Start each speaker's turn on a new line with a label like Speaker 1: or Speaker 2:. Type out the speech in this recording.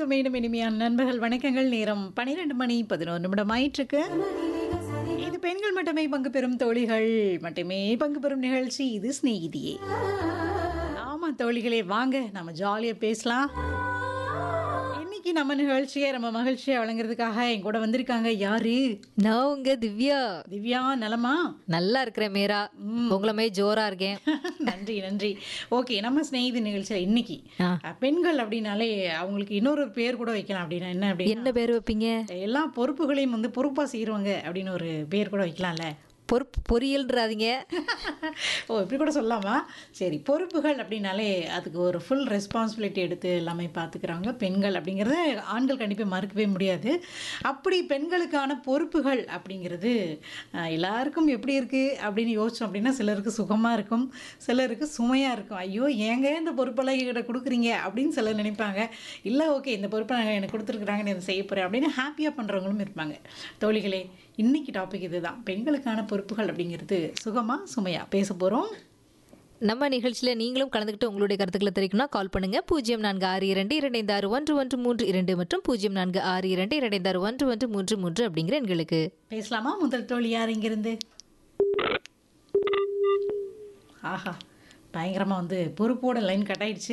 Speaker 1: அனைவருக்கும் மீண்டும் இனிமையான நண்பர்கள் வணக்கங்கள் நேரம் பன்னிரெண்டு மணி பதினோரு நிமிடம் ஆயிற்றுக்கு இது பெண்கள் மட்டுமே பங்கு பெறும் தோழிகள் மட்டுமே பங்கு பெறும் நிகழ்ச்சி இது சிநேகிதியே ஆமா தோழிகளே வாங்க நம்ம ஜாலியா பேசலாம் இன்னைக்கு நம்ம நிகழ்ச்சியை நம்ம மகிழ்ச்சியை வழங்குறதுக்காக என் கூட வந்திருக்காங்க யாரு
Speaker 2: நான் உங்க திவ்யா
Speaker 1: திவ்யா நலமா
Speaker 2: நல்லா இருக்கிறேன் மீரா உங்களை மாதிரி ஜோரா இருக்கேன்
Speaker 1: நன்றி நன்றி ஓகே நம்ம ஸ்நேகிதி நிகழ்ச்சியில் இன்னைக்கு
Speaker 2: ஆ.
Speaker 1: அஹ், பெண்கள் அப்படின்னாலே அவங்களுக்கு இன்னொரு பேர் கூட வைக்கலாம் அப்படின்னா என்ன அப்படின்னா
Speaker 2: என்ன பேர் வைப்பீங்க
Speaker 1: எல்லா பொறுப்புகளையும் வந்து பொறுப்பா செய்கிறவங்க அப்படின்னு ஒரு பேர் கூட வைக்கலாம்ல
Speaker 2: பொறுப்பு பொரியல்ன்றாதீங்க
Speaker 1: ஓ இப்படி கூட சொல்லலாமா சரி பொறுப்புகள் அப்படின்னாலே அதுக்கு ஒரு ஃபுல் ரெஸ்பான்சிபிலிட்டி எடுத்து எல்லாமே பார்த்துக்கிறாங்க பெண்கள் அப்படிங்கிறத ஆண்கள் கண்டிப்பாக மறுக்கவே முடியாது அப்படி பெண்களுக்கான பொறுப்புகள் அப்படிங்கிறது அஹ், எல்லாருக்கும் எப்படி இருக்குது அப்படின்னு யோசிச்சோம் அப்படின்னா சிலருக்கு சுகமாக இருக்கும் சிலருக்கு சுமையாக இருக்கும் ஐயோ ஏங்க இந்த பொறுப்பெல்லாம் என்கிட்ட கொடுக்குறீங்க அப்படின்னு சிலர் நினைப்பாங்க இல்லை ஓகே இந்த பொறுப்பை நாங்கள் எனக்கு கொடுத்துருக்குறாங்க நான் இதை செய்ய போகிறேன் அப்படின்னு ஹாப்பியாக பண்ணுறவங்களும் இருப்பாங்க தோழிகளே இன்னைக்கு டாபிக் இதுதான் பெண்களுக்கான பொறுப்புகள் அப்படிங்கிறது சுகமா சுமையா பேச போகிறோம்
Speaker 2: நம்ம நிகழ்ச்சியில நீங்களும் கலந்துக்கிட்டு உங்களுடைய கருத்துக்களை தெரிவிக்கணும்னா கால் பண்ணுங்க பூஜ்ஜியம் நான்கு ஆறு இரண்டு இரண்டு ஆறு ஒன்று ஒன்று மூன்று இரண்டு மற்றும் பூஜ்ஜியம் நான்கு ஆறு இரண்டு இரண்டு ஆறு ஒன்று ஒன்று மூன்று மூன்று அப்படிங்கிற எண்களுக்கு
Speaker 1: பேசலாமா முதல் தோழி யார் இங்கிருந்து ஆஹா பயங்கரமாக வந்து பொறுப்போட லைன் கட் ஆயிடுச்சு